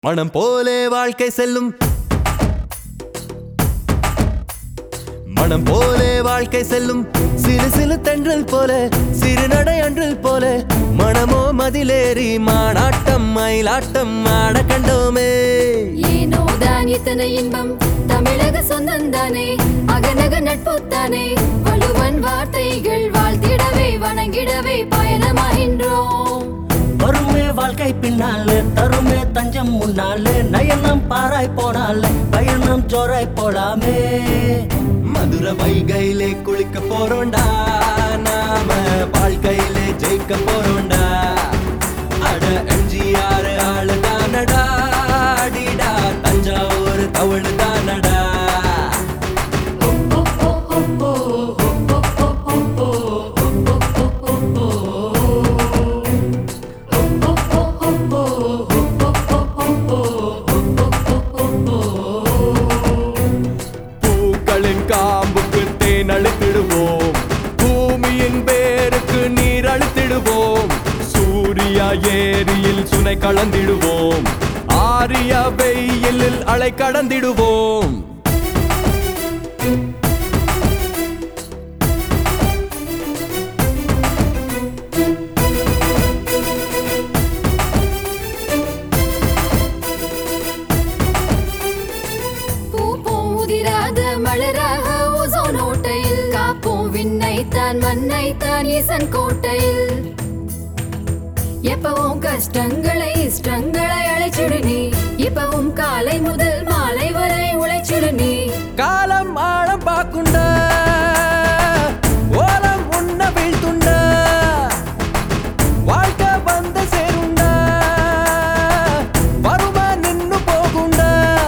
மனம் போலே வாழ்க்கை செல்லும் மனம் போலே வாழ்க்கை செல்லும் சிறு சிறு தென்றல் போல சிறு நடை அன்றல் போல மனமோ மதிலேறி மானாட்டம் மயிலாட்டம் ஆட கண்டோமே ஏனோ தான் இத்தனை இன்பம் தமிழக சொந்தந்தானே அகநக நட்புத்தானே வலுவன் வார்த்தைகள் வாழ்த்திடவே வணங்கிடவே பயணமாகின்றோம் வருமே வாழ்க்கை பின்னாலே தருமே தஞ்சம் முன்னாலே நயனம் பாராய் போனாலே பயணம் ஜோராய் போடாமே மதுர வைகையிலே குளிக்க போறோண்டா நாம வாழ்க்கையிலே ஜெயிக்க போறோண்டா அட எம்ஜிஆர் ஆளு தானடா அடிடா தஞ்சாவூர் தவழு தானடா பூக்களின் காம்புக்கு தேன் அழுத்திடுவோம் பூமியின் பேருக்கு நீர் அழுத்திடுவோம் சூர்யா ஏரியில் சுனை கலந்திடுவோம் ஆரிய வெயிலில் அலை கடந்திடுவோம் பூப்போம் உதிராத மலராக ஓசோன் ஓட்டையில் காப்போம் விண்ணைத்தான் மண்ணைத்தான் ஈசன் கோட்டையில் எப்பவும் கஷ்டங்களை இஷ்டங்களை அழைச்சிடு நீ இப்பவும் காலை முதல் மாலை வரை உழைச்சிடு நீ காலம் ஆழம் பாக்குண்ட ஓலம் உன்ன வீழ்த்துண்ட வாழ்க்கை வந்த சேருண்ட வருமா நின்னு போகுண்ட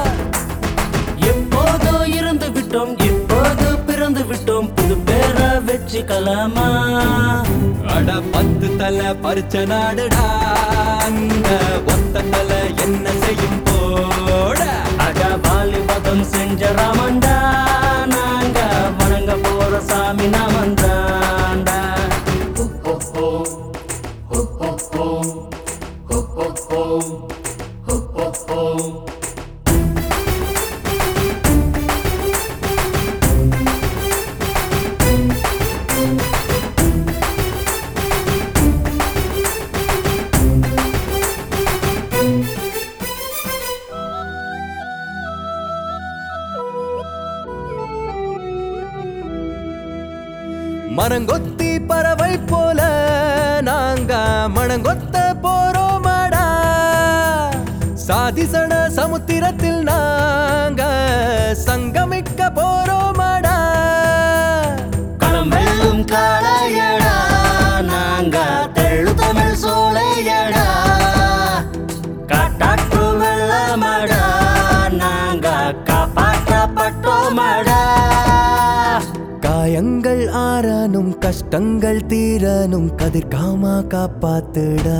எப்போதோ இருந்து விட்டோம் இப்போது பிறந்து விட்டோம் புது பேரை வச்சுக்கலாமா அட பத்து தலை பறிச்ச நாடுடா அங்க ஒத்த தலை என்ன செய்யும் போட அட வாலிபதம் செஞ்ச ராமண்டா நாங்க வணங்க போற சாமி நாமந்தாண்டா மரங்கொத்தி பறவை போல நாங்க மணங்கொத்த போறோமாடா சாதிசன சமுத்திரத்தில் நாங்க சங்கமிக்க போறோமாடா களம் வெல்லும் காளையடா நாங்க தெள்ளு தமிழ் சோழையடா காட்டாற்று வெள்ளமடா நாங்க காப்பாற்றப்பட்டோமடா காயங்கள் ஆறானும் கஷ்டங்கள் தீரனும் கதிர்காமா காப்பாத்துடா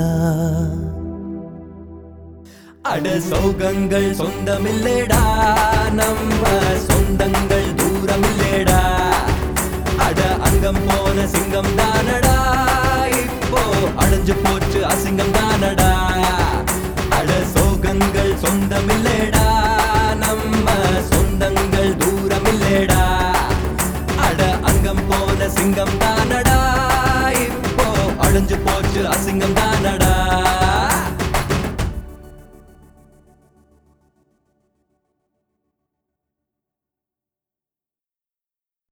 அட சோகங்கள் சொந்தமில்லேடா நம்ம சொந்தங்கள் தூரமில்லேடா அட அங்கம் போன சிங்கம் தானடா இப்போ அடைஞ்சு போச்சு அசிங்கம் தானடா அட சோகங்கள் சொந்தமில்லேடா நம்ம சொந்தங்கள் தூரமில்லேடா அட அங்கம் போன சிங்கம் தானடா